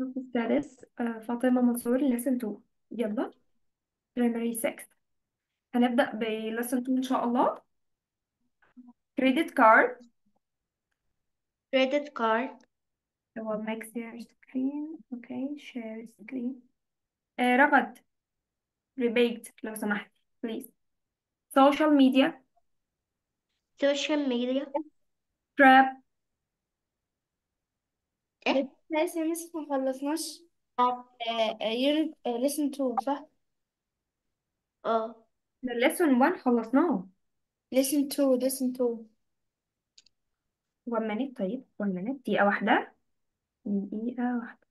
الصف السادس آه، فاطمة منصور lesson 2 يلا primary 6 هنبدأ ب lesson 2 إن شاء الله credit card credit card هو make share screen okay share screen آه رغد rebate لو سمحت please social media social media trap إيه؟ لسه لسه ما خلصناش اه يونت لسن تو صح اه ده lesson 1 خلصناه لسن تو لسن تو one minute طيب one minute دقيقة واحدة دقيقة واحدة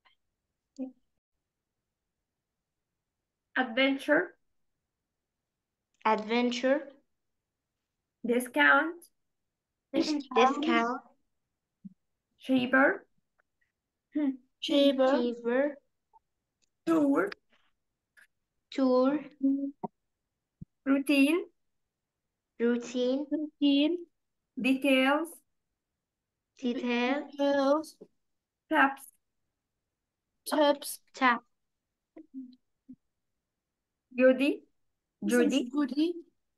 adventure adventure discount discount cheaper cheaper cheaper tour tour routine routine routine details detail bills tips tips tap Judy Judy goodie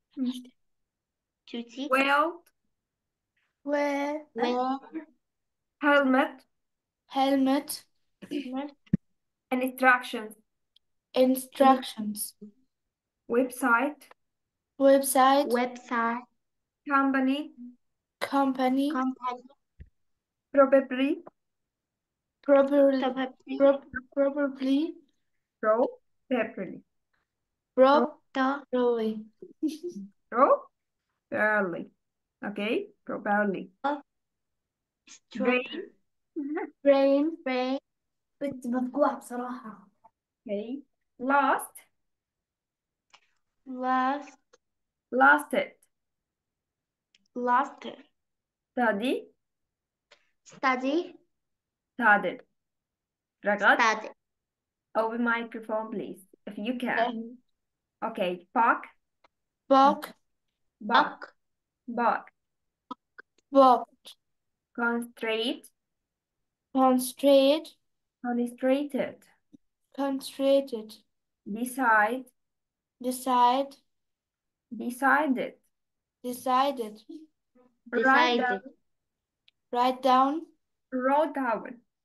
duty well wear wear helmet helmet and instructions instructions website website website company company company probably properly probably pro- probably probably properly probably okay probably strawberry brain brain كنت مفجوعة بصراحة okay last last lasted last study study studied رغد study open microphone please if you can okay park book bark buck bark book concentrate concentrate concentrated concentrated decide decide decided decided write decided down write down wrote down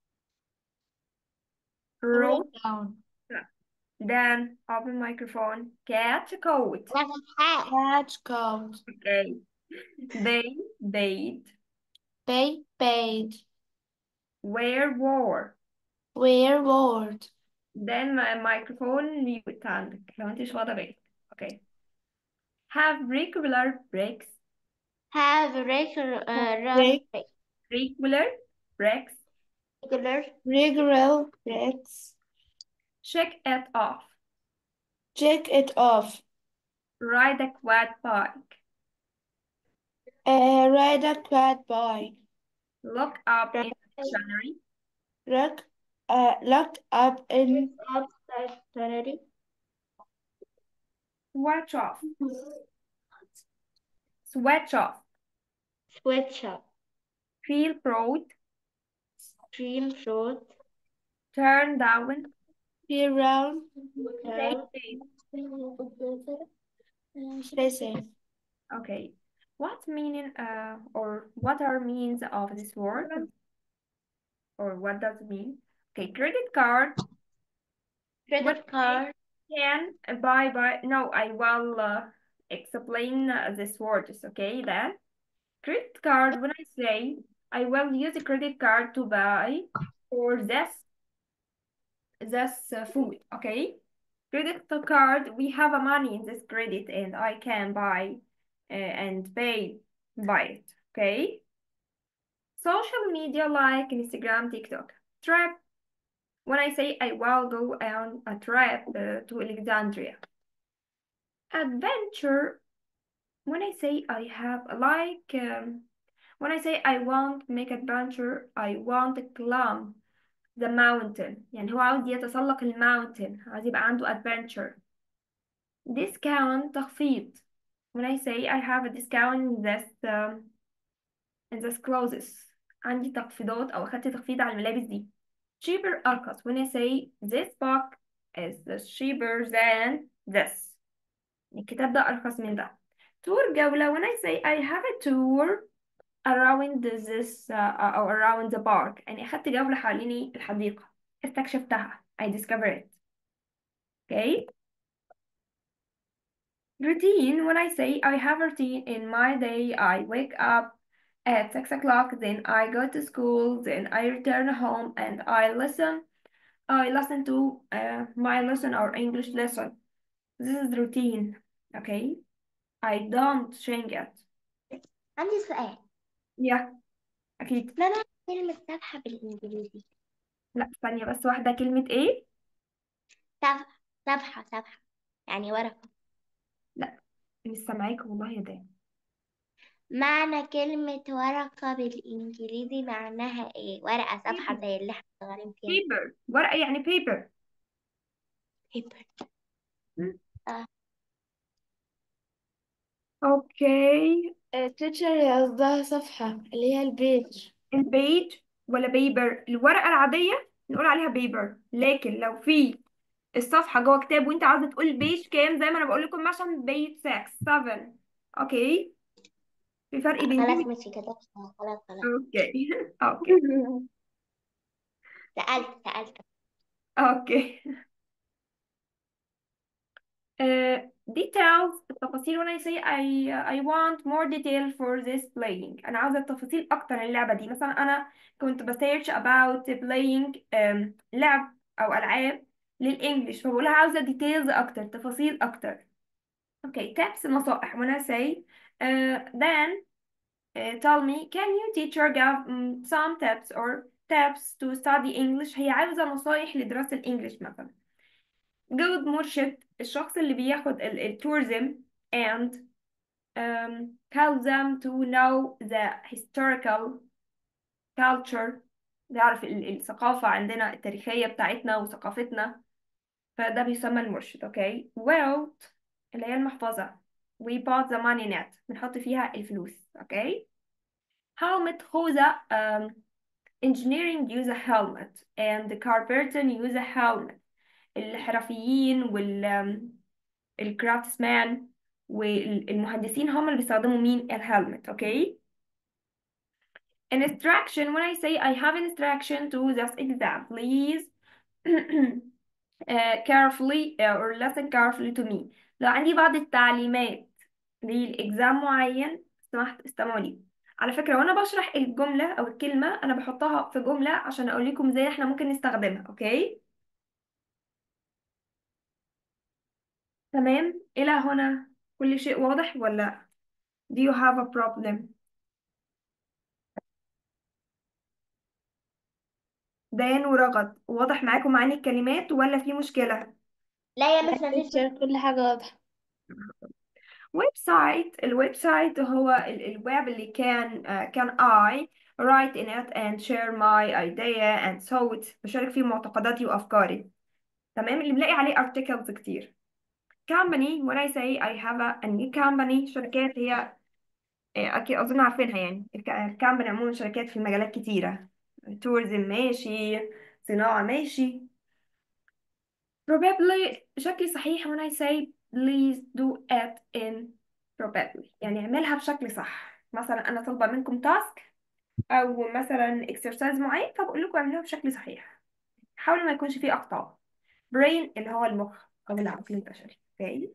wrote wrote down then open microphone catch a coat catch coat okay they paid pay paid where wore wear word then my microphone mute عندك لو انت مش واخده بالك okay have regular breaks have regular uh, Break. regular breaks regular regular breaks check it off check it off ride a quad bike uh, ride a quad bike look up in dictionary look uh, look up in up dictionary switch off switch off switch up feel proud stream fruit turn down be around stay down safe stay safe okay what meaning uh or what are means of this word or what does it mean okay credit card credit card can buy buy no I will uh, explain uh, this words okay then credit card when I say I will use a credit card to buy for this this uh, food okay credit card we have a money in this credit and I can buy uh, and pay by it okay social media like Instagram TikTok trip when I say I will go on a trip uh, to Alexandria adventure when I say I have like um, when I say I want to make adventure I want to climb the mountain يعني هو عاوز يتسلق الماونتن عاوز يبقى عنده adventure discount تخفيض when I say I have a discount in this um, in this clothes عندي تخفيضات أو أخدت تخفيض على الملابس دي cheaper أرخص when I say this book is cheaper than this الكتاب ده أرخص من ده tour جولة when I say I have a tour around this uh, or around the park يعني أخدت جولة حوالين الحديقة استكشفتها I discovered it okay routine when I say I have a routine in my day I wake up at six o'clock then I go to school then I return home and I listen I listen to uh, my lesson or English lesson this is routine okay I don't change it عندي سؤال yeah أكيد ما معنى كلمة سبحة بالإنجليزي؟ لا ثانية بس واحدة كلمة إيه سبحة سبحة سبحة يعني ورقة لا مش سامعاك والله يا دان معنى كلمة ورقة بالإنجليزي معناها إيه؟ ورقة صفحة زي اللي احنا شغالين فيها paper ورقة يعني paper paper اوكي تيتشر قصدها صفحة اللي هي البيج البيج ولا بيبر الورقة العادية نقول عليها بيبر لكن لو في الصفحة جوه كتاب وانت عاوزة تقول بيج كام زي ما انا بقول لكم مثلا بيج 6 7 اوكي في فرق بين خلاص دي ماشي كده خلاص خلاص اوكي اوكي سألت سألت اوكي Uh, details التفاصيل when I say I I want more detail for this playing أنا عاوزة تفاصيل أكتر عن اللعبة دي مثلا أنا كنت بسيرش about playing um, لعب أو ألعاب للإنجليش فبقولها عاوزة details أكتر تفاصيل أكتر okay tips نصائح when I say uh, then uh, tell me can you teacher give um, some tips or tips to study English هي عاوزة نصائح لدراسة الإنجليش مثلا جود مرشد الشخص اللي بياخد التورزم and um, tell them to know the historical culture بيعرف ال- الثقافة عندنا التاريخية بتاعتنا وثقافتنا فده بيسمى المرشد اوكي wealth اللي هي المحفظة we put the money in it بنحط فيها الفلوس اوكي helmet خوذة um, engineering use a helmet and the carpenter use a helmet الحرفيين وال الكرافتسمان والمهندسين هم اللي بيستخدموا مين الهلمت اوكي instruction when I say I have instruction to this exam please uh, carefully uh, or listen carefully to me لو عندي بعض التعليمات للإكزام معين سمحت استمعوا لي على فكرة وأنا بشرح الجملة أو الكلمة أنا بحطها في جملة عشان أقول لكم إزاي إحنا ممكن نستخدمها أوكي تمام إلى هنا كل شيء واضح ولا do you have a problem ديان ورغد واضح معاكم معاني الكلمات ولا في مشكلة لا يا بس مفيش تيتشر كل حاجة واضحة ويب سايت الويب سايت هو ال- الويب اللي كان آه، كان I write in it and share my idea and thoughts بشارك فيه معتقداتي وأفكاري تمام اللي بنلاقي عليه articles كتير company when I say I have a, a new company شركات هي آه، أكيد أظن عارفينها يعني الك- الكامباني عموما شركات في مجالات كتيرة تورزم ماشي صناعة ماشي probably بشكل صحيح when I say please do it in probably يعني اعملها بشكل صح مثلا أنا طالبة منكم تاسك أو مثلا exercise معين فبقول لكم اعملوها بشكل صحيح حاولوا ما يكونش فيه أخطاء brain اللي هو المخ أو العقل البشري okay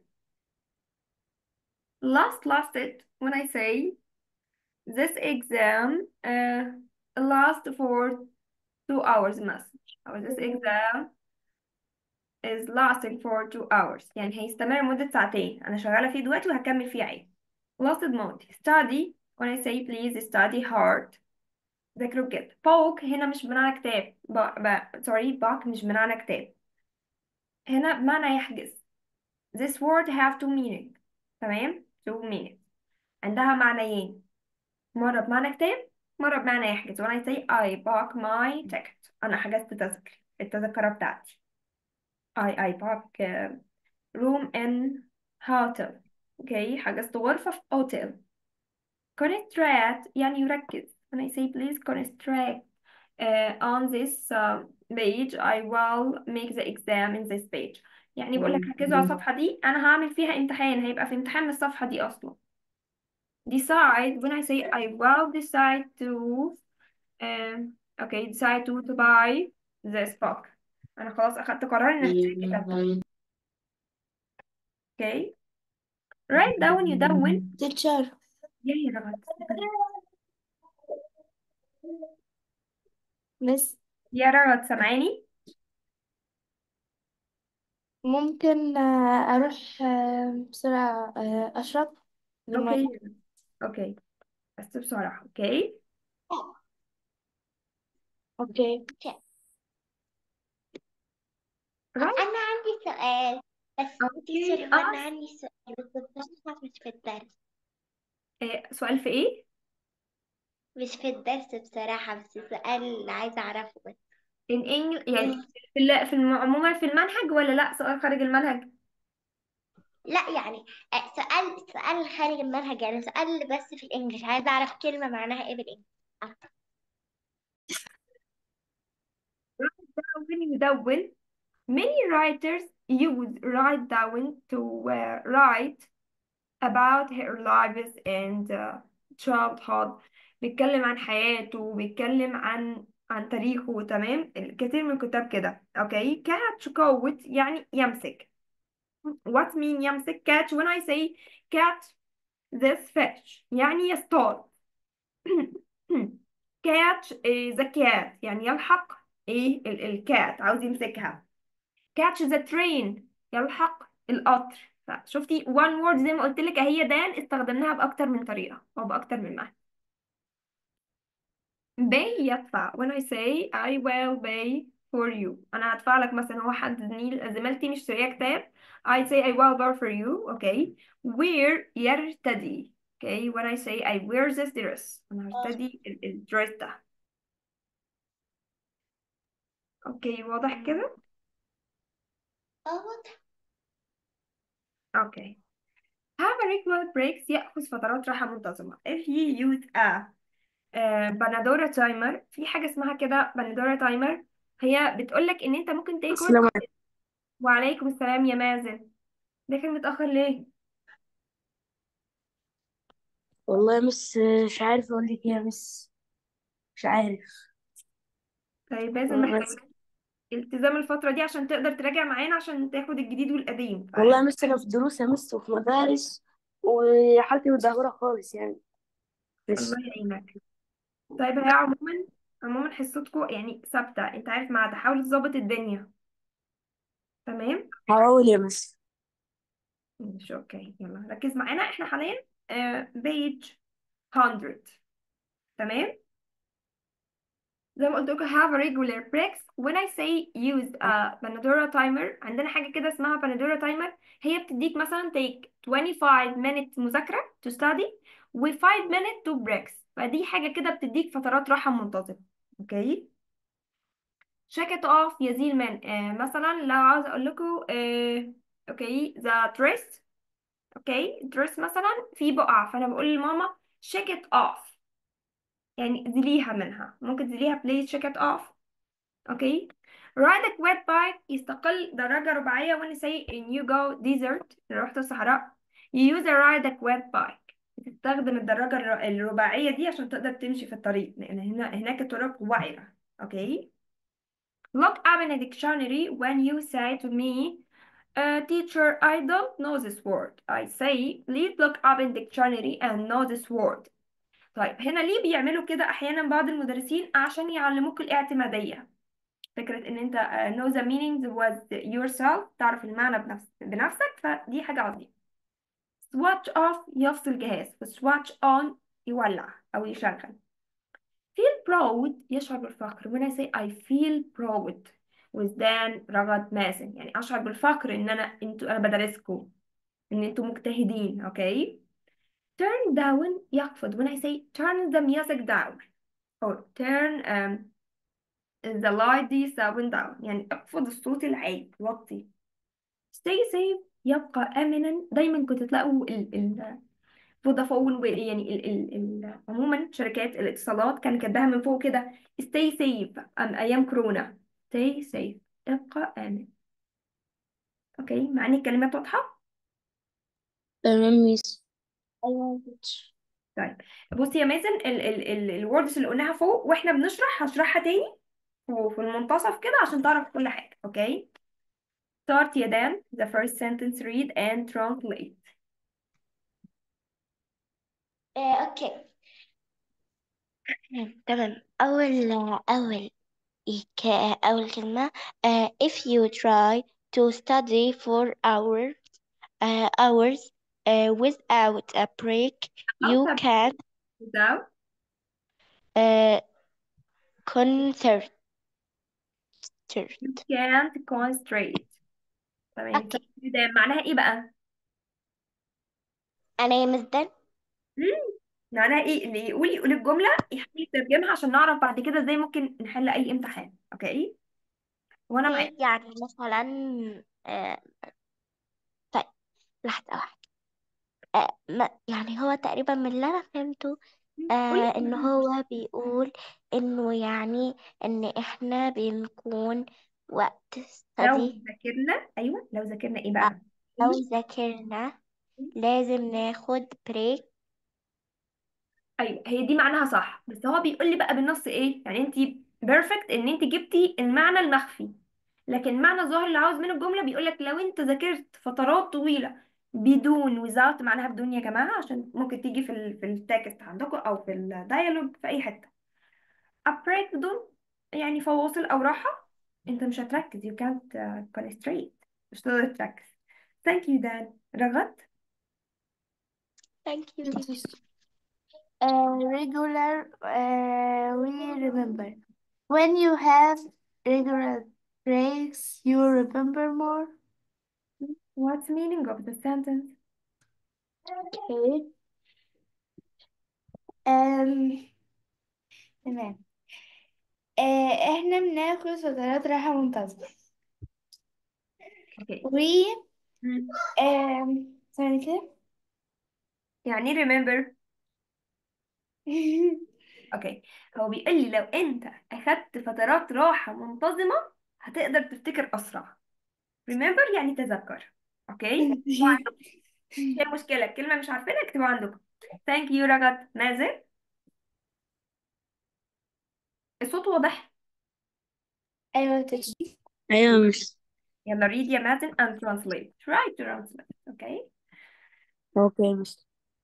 last lasted when I say this exam uh, last for two hours مثلا أو this exam is lasting for two hours يعني هيستمر مدة ساعتين أنا شغالة فيه دلوقتي وهكمل فيه عادي lasted ماضي study when I say please study hard ذاكروا بجد book هنا مش بمعنى كتاب ب... ب... sorry book مش بمعنى كتاب هنا بمعنى يحجز this word have two meaning تمام two meaning عندها معنيين مرة بمعنى كتاب مرة بمعنى يحجز when I say I book my ticket أنا حجزت تذكرة التذكرة بتاعتي I I book uh, room in hotel اوكي حجزت غرفة في hotel concentrate يعني يركز when I say please concentrate uh, on this uh, page I will make the exam in this page يعني بقول لك ركزوا على الصفحة دي أنا هعمل فيها امتحان هيبقى في امتحان من الصفحة دي أصلا decide when I say I will decide to um, okay decide to, to buy this book أنا خلاص أخدت قرار إن أشتري الكتاب ده okay write down يدون teacher يا يا رغد مس يا رغد سامعاني ممكن آه، أروح آه، بسرعة آه، أشرب المية اوكي اوكي بس بسرعة اوكي أوكي right أنا عندي سؤال بس اوكي تيتشر هو أنا اه عندي سؤال بس بصراحة مش في الدرس إيه، سؤال في ايه مش في الدرس بصراحة بس سؤال عايزة أعرفه بس in English يعني إيه؟ في ال- في الم- عموما في المنهج ولا لا سؤال خارج المنهج لا يعني آه، سؤال سؤال خارج المنهج يعني سؤال بس في الإنجليش عايزة أعرف كلمة معناها إيه بالإنجليش آه. when you يدون many writers use write down to uh, write about her lives and uh, childhood بيتكلم عن حياته بيتكلم عن عن تاريخه تمام الكثير من الكتاب كده اوكي catch قوت يعني يمسك what mean يمسك catch when I say catch this fish يعني يصطاد catch is the cat يعني يلحق ايه ال- الكات عاوز يمسكها catch the train يلحق القطر فشفتي one word زي ما قلت لك هي دال استخدمناها بأكتر من طريقة أو بأكتر من معنى pay يدفع when I say I will pay for you أنا هدفع لك مثلا هو حد زميل زميلتي مشتريه كتاب I say I will buy for you okay wear يرتدي okay when I say I wear this dress أنا هرتدي ال- الدرس ده اوكي واضح كده اه واضح اوكي have a regular breaks يأخذ فترات راحة منتظمة if you use a uh, Banadora timer في حاجة اسمها كده Banadora timer هي بتقولك ان انت ممكن تاخد السلام عليكم وعليكم السلام يا مازن داخل متأخر ليه والله مس مش عارف أقول لك إيه يا مس مش عارف طيب مازن والله محتاج مس التزام الفترة دي عشان تقدر تراجع معانا عشان تاخد الجديد والقديم والله مس أنا في دروس يا مس وفي مدارس وحالتي متدهورة خالص يعني مش الله يعينك طيب هي عموما عموما حصتكم يعني ثابتة انت عارف مع تحاول تظبط الدنيا تمام هقول يا مس مش اوكي يلا ركز معانا احنا حاليا بيج 100 تمام زي ما قلت لكم have a regular breaks when I say use a Pandora timer عندنا حاجة كده اسمها Pandora timer هي بتديك مثلا take 25 minutes مذاكرة to study و 5 minutes to breaks فدي حاجة كده بتديك فترات راحة منتظمة اوكي check it off يا زيلمان آه مثلا لو عاوز اقول لكم آه اوكي the dress اوكي الدرس مثلا فيه بقع فانا بقول لماما check it off يعني زليها منها ممكن تزليها please check it off اوكي ride a quad bike يستقل دراجة رباعية when you say in you go desert لو رحت الصحراء you use a ride a quad bike بتستخدم الدراجة الر- الرباعية دي عشان تقدر تمشي في الطريق لأن هنا هناك الطرق وعرة اوكي look up in a dictionary when you say to me Uh, teacher, I don't know this word. I say, please look up in dictionary and know this word. طيب هنا ليه بيعملوا كده أحيانا بعض المدرسين عشان يعلموك الاعتمادية فكرة إن أنت uh, know the meanings with yourself تعرف المعنى بنفس بنفسك فدي حاجة عظيمة. switch off يفصل جهاز و switch on يولع أو يشغل. feel proud يشعر بالفخر when I say I feel proud وزدان رغد مازن يعني أشعر بالفخر إن أنا أنتوا أنا بدرسكم ان انتوا مجتهدين اوكي turn down يخفض when I say turn the music down or turn um, the light دي sound down يعني اخفض الصوت العالي وطي stay safe يبقى آمنا دايما كنت تلاقوا ال ال فودافون و يعني ال ال ال عموما شركات الاتصالات كان كاتباها من فوق كده stay safe أم أيام كورونا stay safe ابقى آمن اوكي مع ان الكلمات واضحة تمام ميس أيوة يا teacher. طيب بصي يا مازن ال ال ال الوردز اللي قلناها فوق واحنا بنشرح هشرحها تاني وفي المنتصف كده عشان تعرف كل حاجة اوكي start يا دان the first sentence read and translate آه، أوكي تمام أول أول ك- أول كلمة آه، if you try to study for hours uh, hours uh, without a break you أو can without uh, concert you can't concentrate تمام أوكي start يا دان معناها ايه بقى أنا يا مس دان مم. معناها ايه اللي يقول يقول الجملة يحاول يترجمها عشان نعرف بعد كده ازاي ممكن نحل اي امتحان اوكي وانا معاك أوكي، يعني مثلا آه، طيب لحظة واحدة آه، ما يعني هو تقريبا من اللي أنا فهمته قولي آه إن هو بيقول إنه يعني إن إحنا بنكون وقت لو study ذاكرنا ايوه لو ذاكرنا ايه آه، بقى لو ذاكرنا لازم ناخد بريك ايوه هي دي معناها صح بس هو بيقول لي بقى بالنص ايه يعني انت بيرفكت ان انت جبتي المعنى المخفي لكن المعنى الظاهر اللي عاوز منه الجمله بيقول لك لو انت ذاكرت فترات طويله بدون without معناها بدون يا جماعه عشان ممكن تيجي في ال في التكست عندكم او في الدايالوج في اي حته a break بدون يعني فواصل او راحه انت مش هتركز you can't uh, concentrate مش هتقدر تركز thank you Dan رغد thank you teacher uh, regular uh, we remember when you have regular breaks you remember more what's meaning of the sentence okay um, تمام آه، احنا بناخد فترات راحة منتظمة okay و مم. آم، ثانية كده يعني إيه remember اوكي هو بيقول لي لو انت اخدت فترات راحة منتظمة هتقدر تفتكر اسرع remember يعني تذكر اوكي مش هي مشكلة الكلمة مش عارفينها اكتبوها عندكم thank you رجت نازل الصوت واضح ايوه تيجي أيوة ميس يلا read يا مازن and translate try to translate اوكي أوكي ميس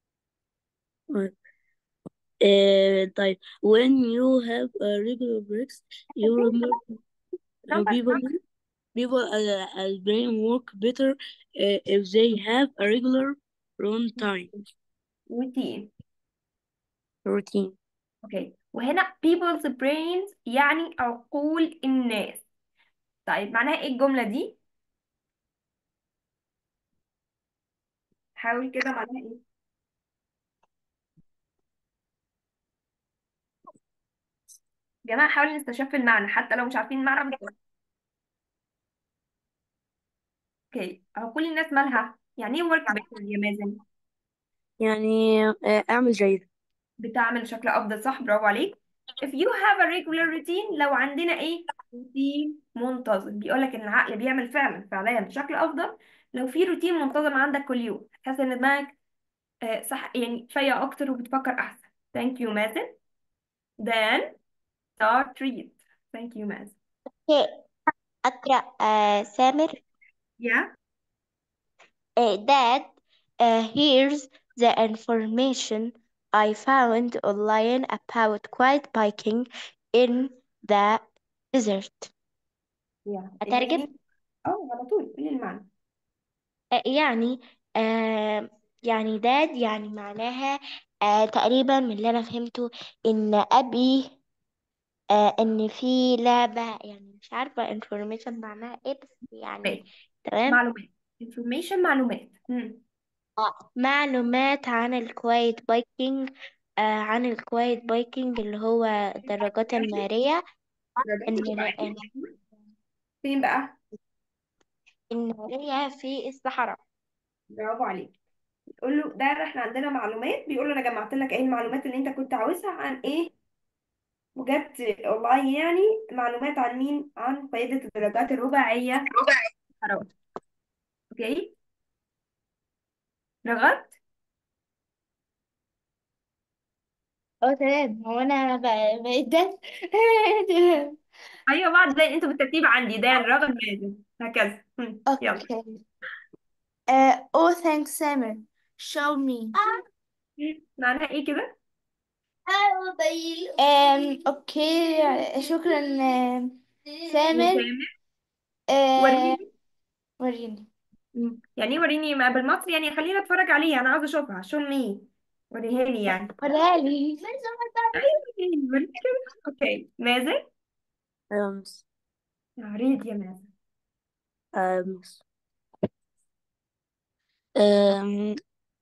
Uh, طيب when you have a regular breaks you remember number people people uh, as brain work better uh, if they have a regular run time routine routine اوكي وهنا people's brains يعني عقول الناس طيب معناها ايه الجملة دي حاول كده معناها ايه يا جماعة حاولوا نستشف المعنى حتى لو مش عارفين المعنى بالظبط اوكي اهو كل الناس مالها يعني ايه work better يا مازن يعني uh, أعمل جيد بتعمل شكل افضل صح برافو عليك if you have a regular routine لو عندنا ايه روتين منتظم بيقولك ان العقل بيعمل فعلا فعليا بشكل افضل لو في روتين منتظم عندك كل يوم هتحس ان دماغك آه، صح يعني فايقة اكتر وبتفكر احسن thank you مازن then start read thank you مازن اوكي اقرا آه، سامر yeah Uh, Dad, uh, here's the information I found online about quiet biking in the desert. yeah أترجم؟ اديني اه على طول قولي المعنى آه، يعني آه يعني داد يعني معناها آه تقريبا من اللي أنا فهمته إن أبي آه إن في لعبة يعني مش عارفة information معناها إيه بس يعني ماشي تمام معلومات information معلومات مم. آه، معلومات عن الكوايت بايكنج آه عن الكوايت بايكنج اللي هو الدراجات النارية درجات إن الإبعاد. إن فين بقى النارية في الصحراء برافو عليك قول له ده احنا عندنا معلومات بيقول له انا جمعت لك ايه المعلومات اللي انت كنت عاوزها عن ايه وجبت اونلاين يعني معلومات عن مين عن قاعدة الدرجات الرباعية حرام اوكي رغبت اه تمام هو انا ب- بقيت ده تمام ايوه بعد زي انتوا بالترتيب عندي دان رغد مازن هكذا هم، يلا اوكي uh, oh thanks Samir show me هم، معناها ايه كده um, اوكي شكرا آم، سامر وسامر آه، وريني وريني هم، يعني ايه وريني ما بالمصري يعني خليني اتفرج عليها انا عاوزه اشوفها شو مي وريها لي يعني وريها لي ايوه وريني وريني كده اوكي مازن Um, يا ريت يا مازن um, um,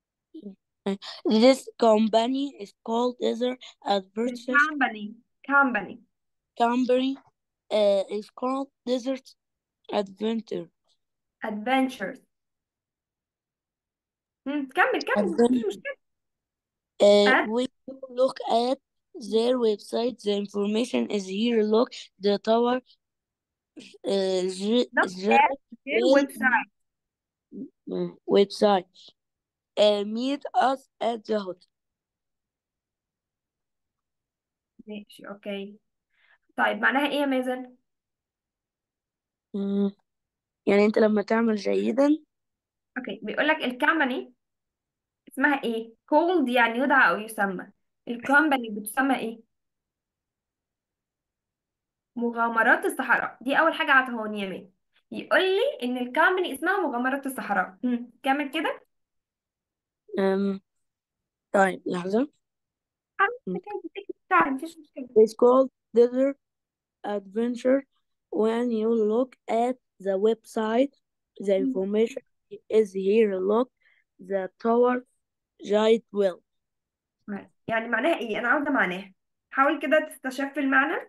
this company is called Desert Adventures company company Company uh, is called Desert Adventure adventures هم، كمل كمل مفيش Adventure. مشكله Uh, Ad- when you look at their website, the information is here. Look, the tower. Uh, the, Look the their well- website mm, website. Uh, meet us at the hotel. ماشي اوكي طيب معناها ايه يا مازن مم. يعني انت لما تعمل جيدا اوكي بيقول لك الكامباني اسمها ايه called يعني يدعى او يسمى الكامباني بتسمى ايه مغامرات الصحراء دي اول حاجه عطاهوني يا مان يقول لي ان الكامباني اسمها مغامرات الصحراء هم، كمل كده um, طيب لحظة مم. تعال مفيش مشكله It's called Desert Adventure. When you look at the website, the مم. information is here. Look, the tower giant well. يعني معناها ايه انا عاوزه معناها حاول كده تستشف المعنى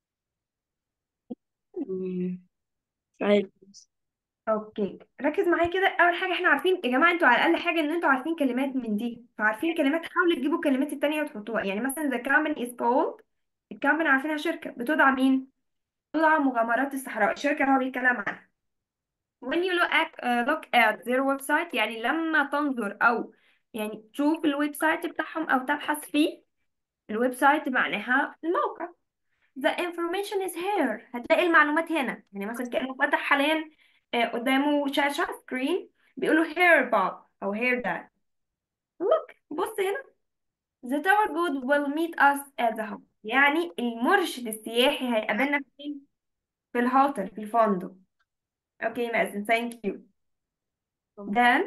مم. مش عارف اوكي ركز معايا كده اول حاجه احنا عارفين يا جماعه انتوا على الاقل حاجه ان انتوا عارفين كلمات من دي فعارفين كلمات حاولوا تجيبوا الكلمات التانية وتحطوها يعني مثلا the company is called الكامباني عارفينها شركه بتدعى مين بتدعى مغامرات الصحراء الشركه اللي هو بيتكلم عنها when you look at uh, look at their website يعني لما تنظر او يعني تشوف الويب سايت بتاعهم او تبحث فيه الويب سايت معناها الموقع the information is here هتلاقي المعلومات هنا يعني مثلا كأنه فتح حاليا آه، قدامه شاشة سكرين بيقولوا here Bob أو here Dad look بص هنا the tower guide will meet us at the hotel يعني المرشد السياحي هيقابلنا فين في الهوتل في الفندق اوكي مازن thank you then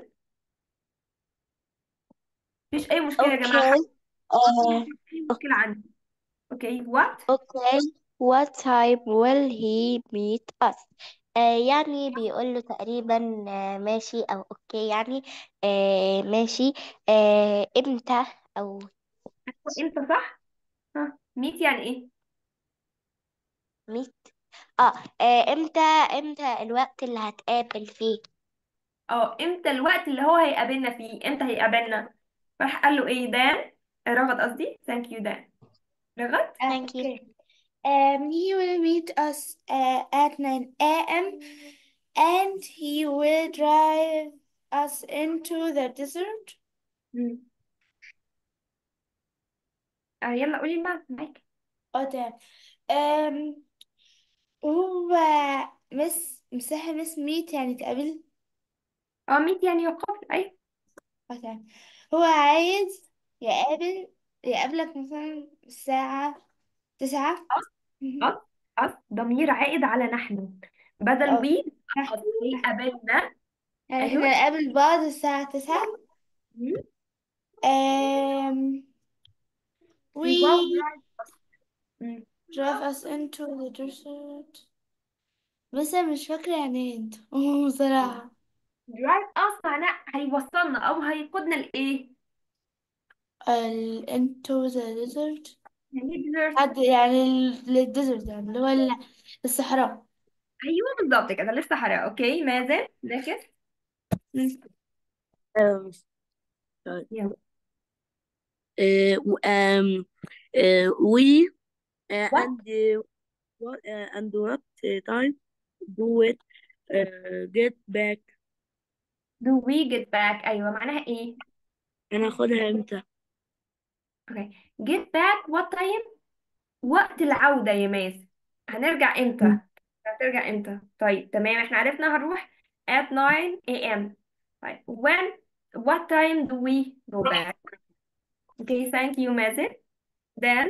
مفيش أي مشكلة يا جماعة اوكي آه، مفيش أي مشكلة عندي اوكي what اوكي what time will he meet us آه يعني بيقول له تقريبا آه ماشي او اوكي يعني آه ماشي آه امتى او امتى صح ها meet يعني ايه ميت اه آه، امتى امتى الوقت اللي هتقابل فيه اه امتى الوقت اللي هو هيقابلنا فيه امتى هيقابلنا فراح قال له ايه دان رغد قصدي ثانك يو دان رغد thank you Okay. Um, he will meet us uh, at 9 a.m. and he will drive us into the desert. مم. آه يلا قولي المعنى معاك اه تمام um, هو مس مساحة مس ميت يعني تقابل اه ميت يعني يقابل اي اه تمام هو عايز يقابل يقابلك مثلا الساعة تسعة أص أص ضمير عائد على نحن بدل اه وي نحن أص هيقابلنا يعني احنا ايوه نقابل بعض الساعة تسعة مم. um, he will we drive us مم. drive us into the desert بس أنا مش فاكرة يعني ايه انت بصراحة drive us معناه هيوصلنا او هيقودنا لايه ال into the desert يعني desert حد يعني للديزرت يعني اللي هو ال- الصحراء ايوه بالظبط كده لسه حرق اوكي مازن نكس مم. um, طيب. يلا Uh, um, uh, we uh, What? and uh, what uh, and what uh, time do it uh, get back do we get back أيوة معناها إيه انا اخدها امتى okay get back what time وقت العودة يا ماس هنرجع امتى هترجع امتى طيب تمام احنا عرفنا هنروح at 9 a.m. طيب when what time do we go back okay thank you مازن then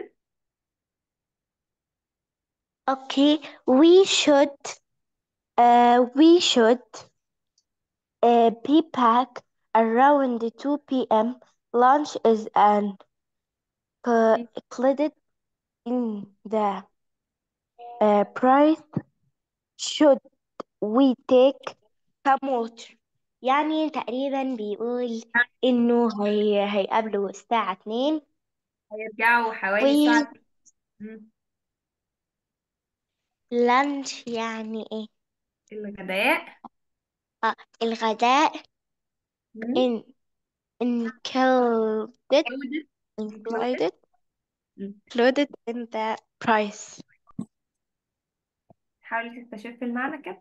Okay, we should uh we should uh be back around 2 p.m. Lunch is included in the uh, price. Should we take some water? يعني تقريبا بيقول إنه هي هيقابلوا الساعة 2 هيرجعوا حوالي الساعة مم. ولانش يعني إيه؟ الغداء آه الغداء مم. in included included included مم. included in the price. حاولي تستشف المعنى كده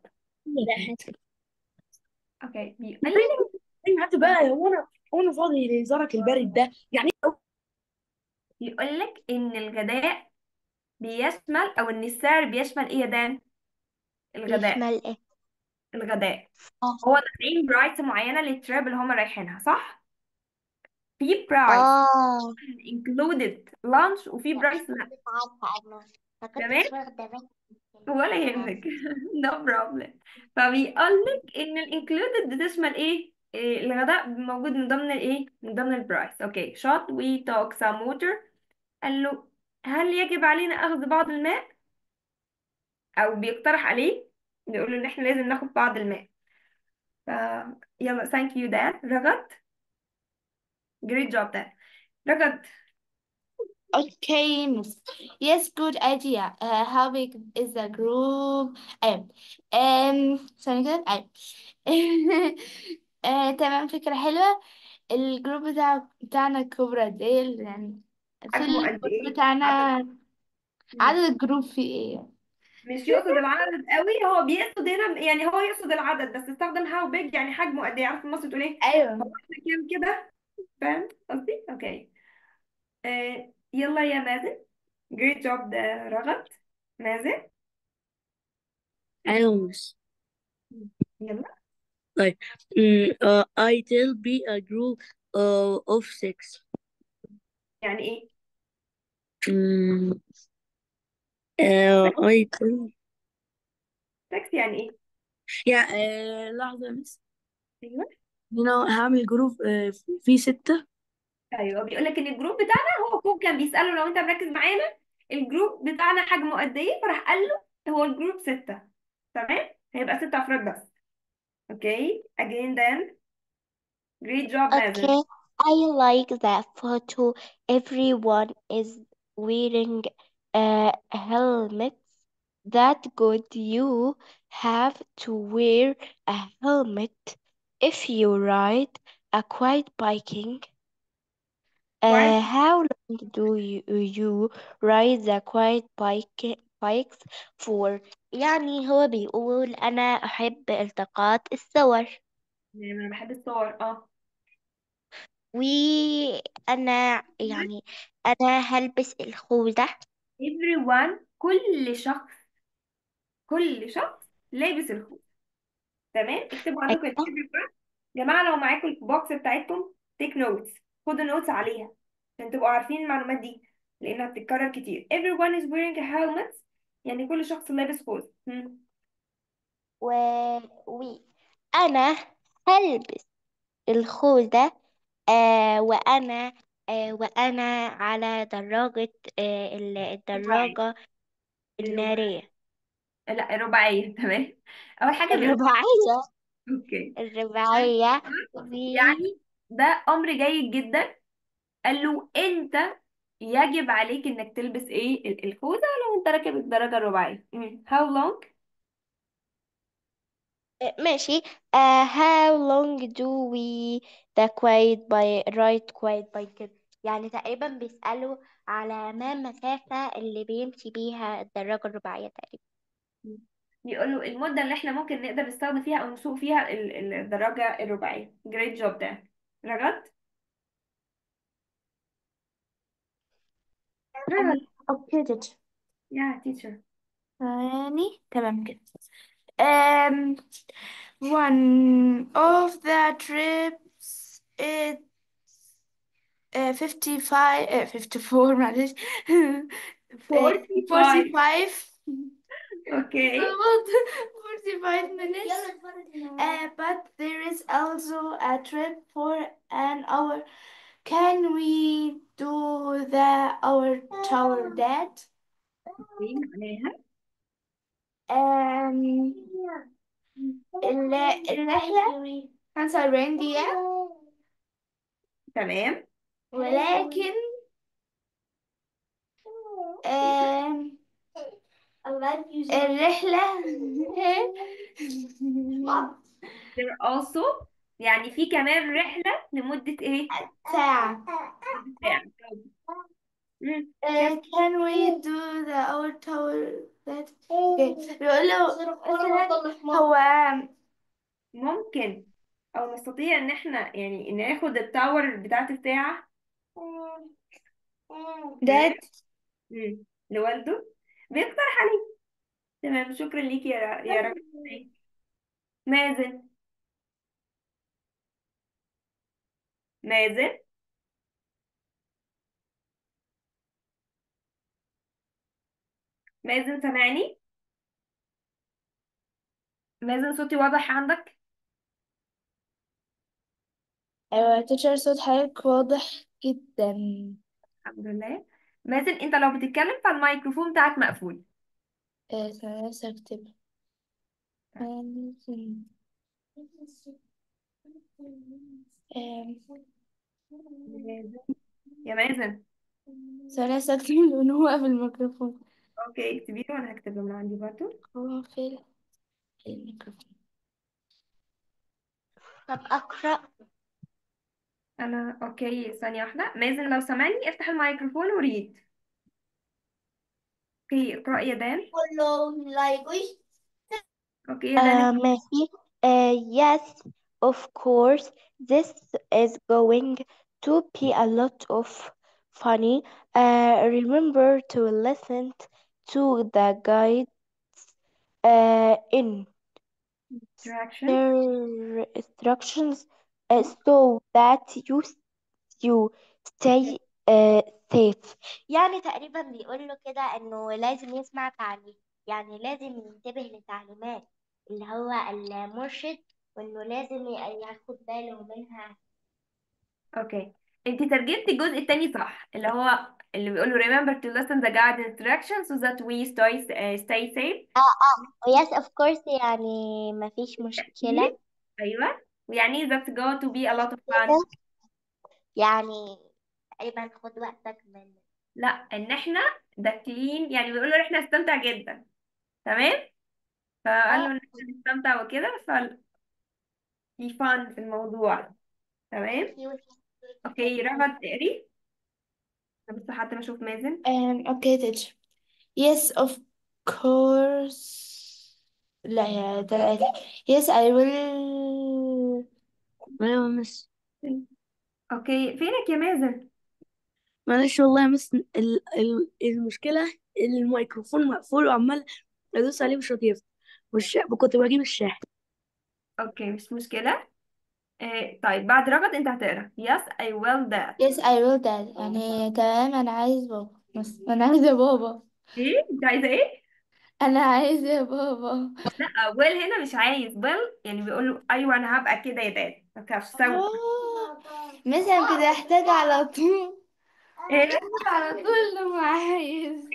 اوكي بيقول ايوه هات بقى هو انا هو انا فاضي لزرك البارد ده يعني بيقول لك ان الغداء بيشمل او ان السعر بيشمل ايه يا دان الغداء بيشمل إيه؟ الغداء آه هو دافعين برايس معينة للتراب اللي هما رايحينها صح في برايس آه included lunch وفي برايس لا مش عارفة أنا ما تمام كنتش واخدة بالي ولا يهمك no problem فبيقول لك ان الانكلودد بتشمل ايه إيه، الغداء موجود من ضمن الايه من ضمن البرايس اوكي shot we talk some water قال له هل يجب علينا اخذ بعض الماء او بيقترح عليه بيقول له ان احنا لازم ناخد بعض الماء ف يلا thank you Dan رغد great job Dan رغد Okay, miss. Yes, good idea. Uh, how big is the group? Um, um, ثانية كده أيوة. آه، تمام فكرة حلوة الجروب بتاع بتاعنا كبرى ديل يعني في حجمه قد الجروب ايه بتاعنا عدد عدد مم. الجروب فيه ايه مش يقصد العدد قوي هو بيقصد هنا يعني هو يقصد العدد بس استخدم how big يعني حجمه قد ايه عارف في مصر تقول ايه هو ايوه احنا كام كده فاهم قصدي اوكي آه يلا يا مازن great job ده رغد مازن ايوه مش يلا طيب mm, uh, I tell be a group uh, of six يعني ايه mm, uh, I tell تاكسي يعني ايه يا uh, لحظة بس ايوه هنا هعمل جروب uh, فيه ستة ايوه بيقول لك ان الجروب بتاعنا هو فوق كان بيساله لو انت مركز معانا الجروب بتاعنا حجمه قد ايه فراح قال له هو الجروب ستة تمام هيبقى ستة افراد بس اوكي again then great job مازن Okay, I like that photo. Everyone is wearing uh, helmets. That good. You have to wear a helmet if you ride a quiet biking. quiet Uh, how long do you, you ride the quiet bike bikes for? يعني هو بيقول أنا أحب التقاط الصور يعني انا بحب الصور اه وأنا يعني أنا هلبس الخوذة everyone كل شخص كل شخص لابس الخوذ تمام اكتبوا عندكم أيوة everyone يا جماعة لو معاكم البوكس بتاعتكم تيك نوتس خدوا نوتس عليها عشان تبقوا عارفين المعلومات دي لأنها بتتكرر كتير everyone is wearing a helmet يعني كل شخص لابس خوذ هم. و... وأنا هلبس الخوذة آه وأنا آه وأنا على دراجة آه ال- رباعية الدراجة الرباعية النارية لا الرباعية تمام أول حاجة بيقول الرباعية اوكي الرباعية و يعني ده أمر جيد جدا قال له أنت يجب عليك إنك تلبس إيه ال- الخوذة لو أنت راكب الدرجة الرباعية مم. how long آه، ماشي uh, how long do we the quiet by right quiet by كده يعني تقريبا بيسألوا على ما المسافة اللي بيمشي بيها الدراجة الرباعية تقريبا بيقولوا المدة اللي احنا ممكن نقدر نستخدم فيها أو نسوق فيها ال- ال- الدراجة الرباعية great job ده رغد رغد اوكي teacher yeah teacher يعني تمام كده um, one of the trips is uh, 55 uh, 54 معلش uh, 45 45 okay about 45 minutes uh, but there is also a trip for an hour can we do the hour tower that ايه معناها um, ال- الرحلة 45 دقيقة تمام ولكن آم، الرحلة there also يعني في كمان رحلة لمدة ايه ساعة مدة ساعة مم. آه، can we do the hour tower that okay. بيقول له مثلا هو ممكن او نستطيع ان احنا يعني ناخد التاور بتاعت الساعة that مم. لوالده بيقترح عليه تمام شكرا ليك يا يا رجل مازن مازن مازن سامعني مازن صوتي واضح عندك أيوة تيتشر صوت حضرتك واضح جدا الحمد لله مازن انت لو بتتكلم فالميكروفون بتاعك مقفول آه، ثواني بس أكتب آم، مازن يا مازن ثواني بس أكتب لأن هو قافل الميكروفون اوكي اكتبيه وانا هكتب من عندي برضو قافل الميكروفون طب أقرأ انا اوكي ثانية واحدة مازن لو سامعني افتح الميكروفون وريد اوكي اقرأ يا دان اوكي يا دان آه ماشي آه yes of course this is going to be a lot of funny uh, remember to listen to the guide uh, in interaction their instructions uh, so that you you stay uh, safe يعني تقريبا بيقول له كده انه لازم يسمع تعليم يعني لازم ينتبه للتعليمات اللي هو المرشد وانه لازم ي- ياخد باله منها اوكي انت ترجمتي الجزء التاني صح اللي هو اللي بيقولوا remember to listen the guide instructions so that we stay uh, stay safe yes of course يعني مفيش مشكلة أكيد ايوه ويعني that's going to be a lot of fun كده يعني تقريبا خد وقتك من لا ان احنا داخلين يعني بيقولوا احنا نستمتع جدا تمام فقالوا ان احنا نستمتع وكده ففي fun في الموضوع تمام اوكي رغد تقري أنا بس حتى ما اشوف مازن Um, okay, teacher. Yes, of course. لا يا تلاتة. Yes, I will. ايوه مس اوكي فينك يا مازن معلش والله يا مس ال... ال... المشكلة إن الميكروفون مقفول وعمال ادوس عليه مش راضي يفتح والش... كنت بجيب الشاحن اوكي مش مشكلة آه طيب بعد رغد انت هتقرا yes I will that Yes, I will that. يعني تمام أنا عايز بابا بس أنا عايزة بابا ايه انت عايزة ايه أنا عايزة بابا لا ويل هنا مش عايز ويل يعني بيقولوا ايوه انا هبقى كده يا داد ما تخافش سوي آه. مثلا كده أحتاج على طول ايه أحتاج على طول لما عايز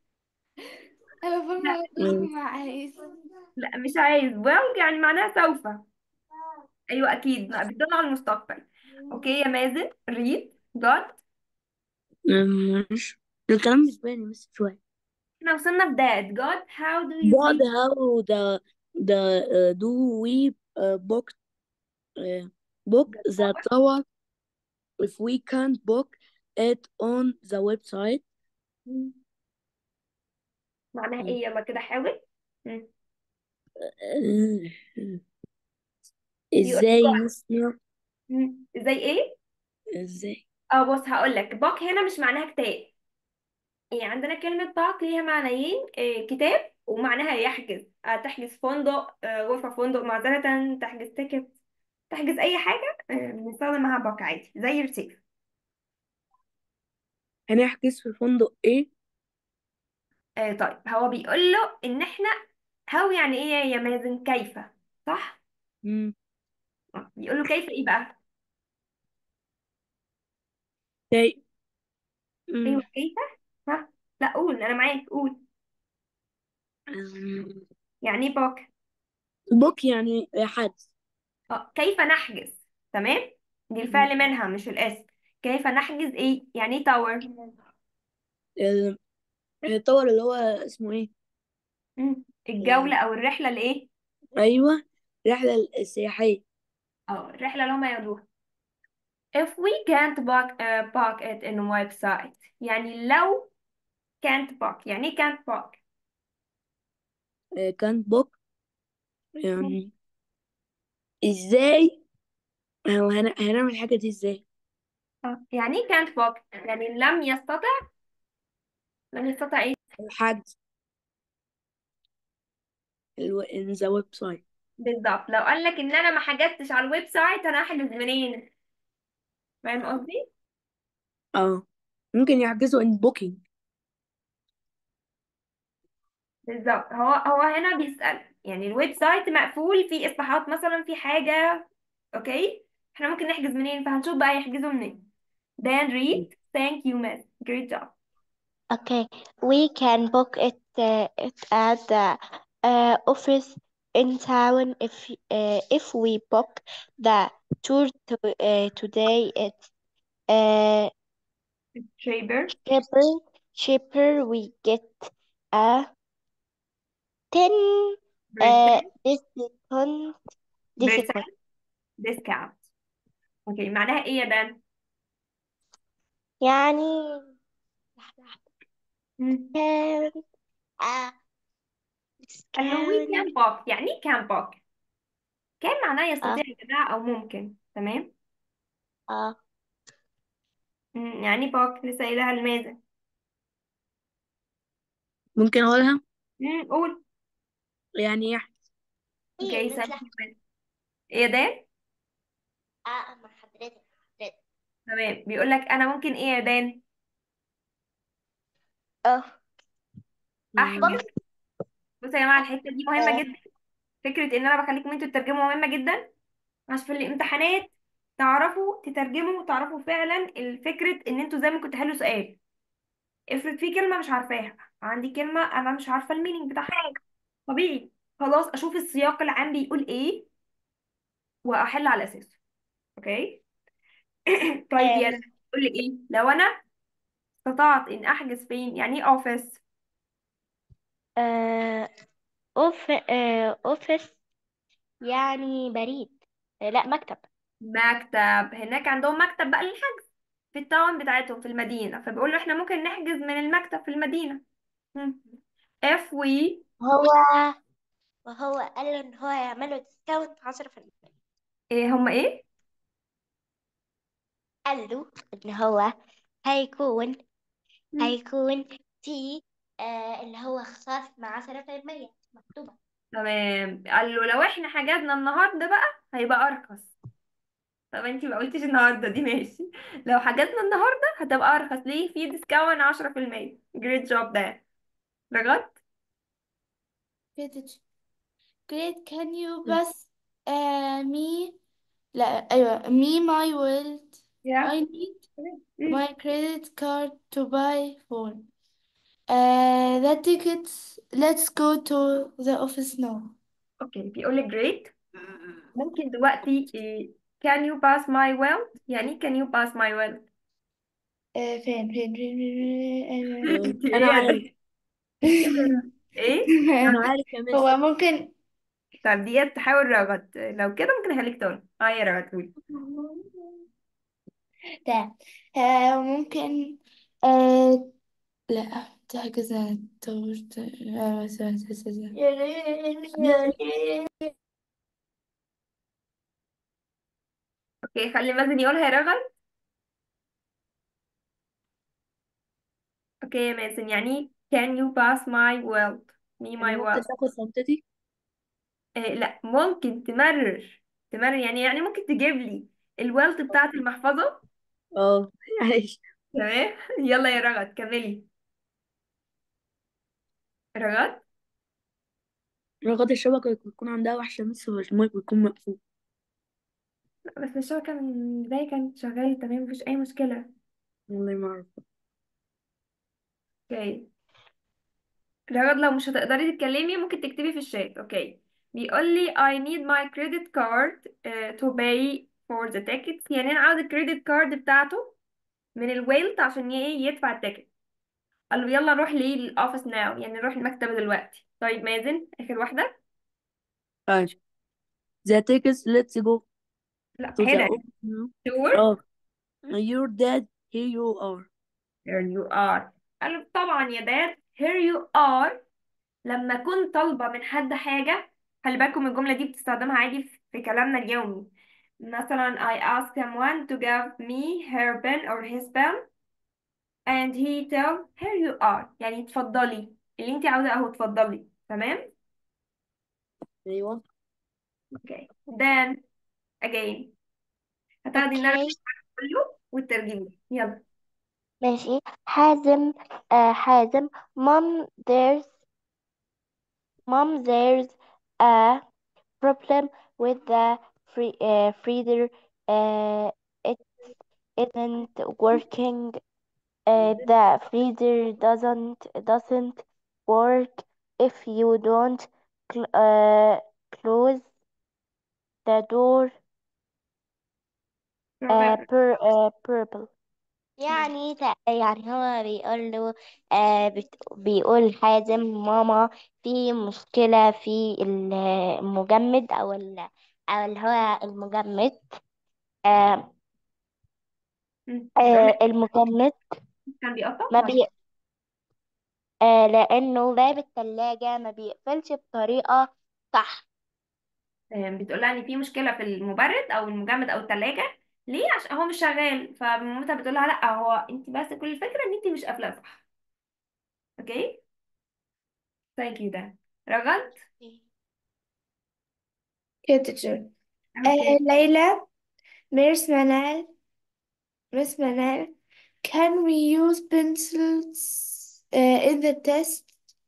أنا فاهمة لا على طول لما عايز لا مش عايز ويل يعني معناها سوف ايوه اكيد لا بتدل على المستقبل اوكي يا مازن ريد جاد مش الكلام مش باين بس شوية احنا وصلنا في داد جاد how do you بعد be how the the uh, do we uh, book uh, book The the tower tower if we can't book it on the website مم. معناها مم. ايه يلا كده حاول مم. بيقول ازاي نصنع مم. زي ايه ازاي اه بص هقول لك باك هنا مش معناها كتاب يعني عندنا كلمة باك ليها معنيين إيه كتاب ومعناها يحجز آه تحجز فندق آه غرفة فندق معذرة تحجز تيكت تحجز أي حاجة آه بنستخدم معاها باك عادي زي ريسيف هنحجز في فندق ايه آه طيب هو بيقول له إن إحنا هو يعني إيه يا مازن كيف صح؟ مم. آه، بيقول له كيف إيه بقى؟ ازاي مم. أيوه كيف؟ ها؟ لا قول أنا معاك قول أم، يعني إيه باك؟ book يعني حجز اه كيف نحجز تمام؟ دي مم. الفعل منها مش الاسم كيف نحجز إيه؟ يعني إيه تاور؟ ال- الطور اللي هو اسمه ايه مم. الجولة أو الرحلة لإيه؟ ايوه الرحلة السياحية اه الرحلة اللي هما ياخدوها if we can't book uh, book it in website يعني لو can't book يعني ايه can't book كانت book يعني ازاي هو هن- هنعمل الحاجة دي ازاي اه يعني ايه can't book يعني لم يستطع لم يستطع ايه الحجز الو... in the website بالظبط لو قال لك ان انا ما حجزتش على الويب سايت انا هحجز منين فاهم قصدي اه ممكن يحجزوا in booking بالظبط هو هو هنا بيسأل يعني الويب سايت مقفول في اصلاحات مثلا في حاجة اوكي احنا ممكن نحجز منين فهنشوف بقى يحجزوا منين Dan read thank you miss great job Okay, we can book it, uh, it at the uh, office in town if uh, if we book the tour to, uh, today. It's uh, Shaber cheaper. Cheaper. We get a ten uh, percent discount discount. percent discount اوكي معناها ايه يا دان يعني لحظة واحدة. مم. كان uh, قال له we discount can book يعني ايه can book كان معناه اه يستطيع يا جماعة او ممكن تمام اه مم. يعني book لسه قايلها لماذا ممكن اقولها مم. قول يعني يحجز ايه اوكي اللي thank طلع you miss. ايه يا دان اه مع حضرتك حضرتك تمام بيقول لك انا ممكن ايه يا دان اه احجز مم. بصوا يا جماعة الحتة دي مهمة آه. جدا فكرة ان انا بخليكم انتوا تترجموا مهمة جدا عشان في الامتحانات تعرفوا تترجموا وتعرفوا فعلا الفكرة ان انتوا زي ما كنت تحلوا سؤال افرض في كلمة مش عارفاها عندي كلمة انا مش عارفة المينينج بتاعها طبيعي خلاص اشوف السياق العام بيقول ايه واحل على اساسه اوكي طيب يا آم، رنا تقول لي ايه لو انا استطعت ان احجز فين يعني ايه اوفيس آه، أوف آه، أوفيس يعني بريد آه، لا مكتب مكتب هناك عندهم مكتب بقى للحجز في التاون بتاعتهم في المدينة فبيقول له احنا ممكن نحجز من المكتب في المدينة مم. if we هو وهو قال له إن هو يعمله ديسكاونت 10% ايه هما ايه قال له إن هو هيكون مم. هيكون في آه اللي هو خصاص مع 10% مكتوبة تمام قال له لو احنا حجزنا النهارده بقى هيبقى ارخص طب انتي ما قلتيش النهارده دي ماشي لو حجزنا النهارده هتبقى ارخص ليه في ديسكاونت 10% جريت جوب ده لغت Great. Great. Can you pass uh, me لا أيوة me my wallet يا I need my credit card to buy phone uh, the tickets let's go to the office now اوكي بيقول لك جريت ممكن دلوقتي إيه can you pass my wallet يعني can you pass my wallet آه، فين فين فين فين آه، انتي انا ايه يا عارف ده ايه انا عارف يا مس هو ممكن طب ديت تحاول رغد لو كده ممكن اخليك تقول اه يا رغد قولي ده آه ممكن آه لا دي حاجة زي التورت آه، بس- بس- بس- بس. اوكي خلي مازن يقولها يا رغد اوكي يا مازن يعني can you pass my world me my يعني ممكن world تاخد شنطتي إيه لا ممكن تمرر تمرر يعني يعني ممكن تجيب لي الوالت بتاعت المحفظة اه عايش تمام يلا يا رغد كملي رغد لغاية الشبكة بتكون عندها وحشة بس المايك بيكون مقفول لا، بس الشبكة من البداية كانت شغالة تمام مفيش أي مشكلة والله ما أعرف اوكي رغد لو مش هتقدري تتكلمي ممكن تكتبي في الشات اوكي بيقول لي I need my credit card uh, to pay for the tickets يعني انا عاوز الكريدت كارد بتاعته من الويلت عشان ي- يدفع التيكت قال له يلا نروح للأوفيس ناو يعني نروح المكتب دلوقتي طيب مازن آخر واحدة عايش The tickets let's go لا to the هنا office now sure اه Your dad here you are here you are قال له طبعا يا داد here you are لما كنت طالبة من حد حاجة خلي بالكم الجملة دي بتستخدمها عادي في في كلامنا اليومي مثلا I ask someone to give me her pen or his pen and he tell here you are يعني اتفضلي اللي انت عاوزاه اهو اتفضلي تمام ايوه اوكي then again هتاخدي النرجس اوكي كله والترجمة يلا ماشي حازم آه حازم mom there's mom there's a problem with the free, uh, freezer uh, it isn't working uh, the freezer doesn't doesn't work if you don't cl uh, close the door uh, برافو per, uh, purple يعني تق- يعني هو بيقول له آه بت... بيقول حازم ماما في مشكلة في المجمد أو ال... أو اللي هو المجمد آه مم. آه المجمد كان بيقطع ما طيب بي... آه لأنه باب التلاجة ما بيقفلش بطريقة صح آم، بتقول لها ان في مشكله في المبرد او المجمد او الثلاجه ليه عشان هو مش شغال فمامتها بتقول لها لا هو انت بس كل الفكره ان انت مش قافلاه صح اوكي ثانك يو ده رغد كده teacher. اوكي آه ليلى Miss Manal Miss Manal can we use pencils uh, in the test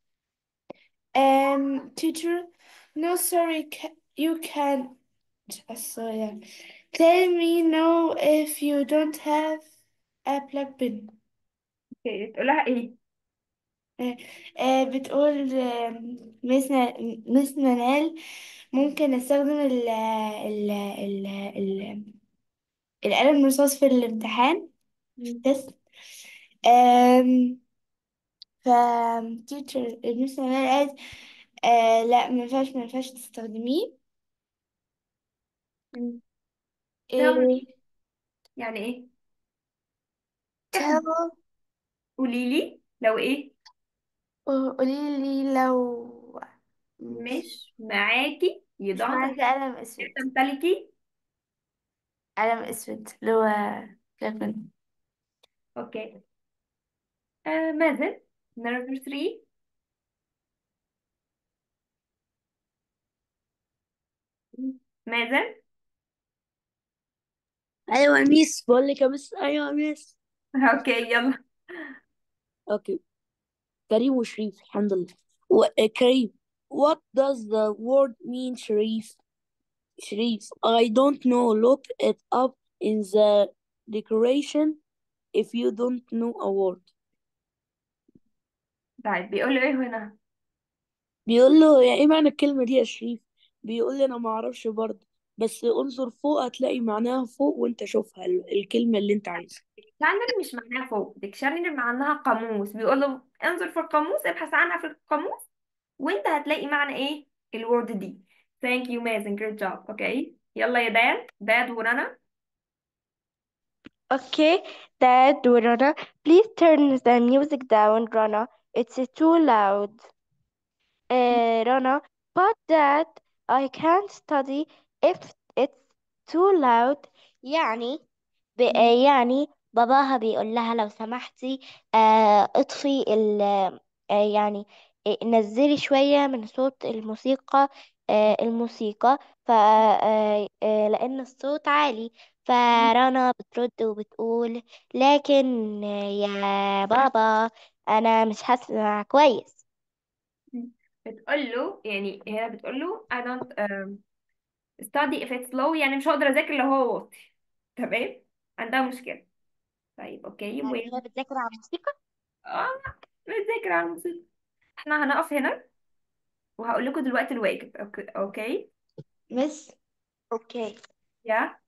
um teacher no sorry ca you can't so yeah tell me no if you don't have a black pen اوكي تقول لها ايه آه آه بتقول آه مس ن- مس منال ممكن استخدم ال ال ال ال القلم الرصاص في الامتحان مم. بس آم ف تيتشر مس منال قالت آه لا ما ينفعش ما ينفعش تستخدميه مم. tell إيه me يعني ايه احنا tell قولي لي لو ايه قولي لي لو مش مش معاكي you مش don't معاكي have قلم اسود تمتلكي قلم اسود اللي هو كابن اوكي آه مازن number 3 مازن ايوه يا ميس بقول لك يا ميس ايوه يا ميس اوكي يلا اوكي كريم وشريف الحمد لله و... آه، كريم what does the word mean شريف شريف I don't know look it up in the decoration if you don't know a word طيب بيقول له ايه هنا بيقول له يعني ايه معنى الكلمة دي يا شريف بيقول لي انا ما اعرفش برضه بس انظر فوق هتلاقي معناها فوق وانت شوفها ال- الكلمة اللي انت عايزها ديكشنري مش معناها فوق ديكشنري معناها قاموس بيقول له انظر في القاموس ابحث عنها في القاموس وانت هتلاقي معنى ايه الورد دي thank you مازن great job okay يلا يا داد داد ورنا Okay, Dad, Rana, please turn the music down, Rana. It's too loud. Uh, Rana, but Dad, I can't study if it's too loud. يعني ب... آه، يعني باباها بيقول لها لو سمحتي آه، اطفي ال آه، يعني آه، نزلي شوية من صوت الموسيقى آه، الموسيقى ف آه، آه، لأن الصوت عالي فرنا بترد وبتقول لكن يا بابا أنا مش هسمع كويس بتقول له يعني هنا بتقول له I don't um, study if it's low يعني مش هقدر اذاكر لو هو واطي تمام عندها مشكلة طيب اوكي و يعني هي بتذاكر على الموسيقى اه بتذاكر على الموسيقى احنا هنقف هنا وهقول لكم دلوقتي الواجب اوكي اوكي مس اوكي يا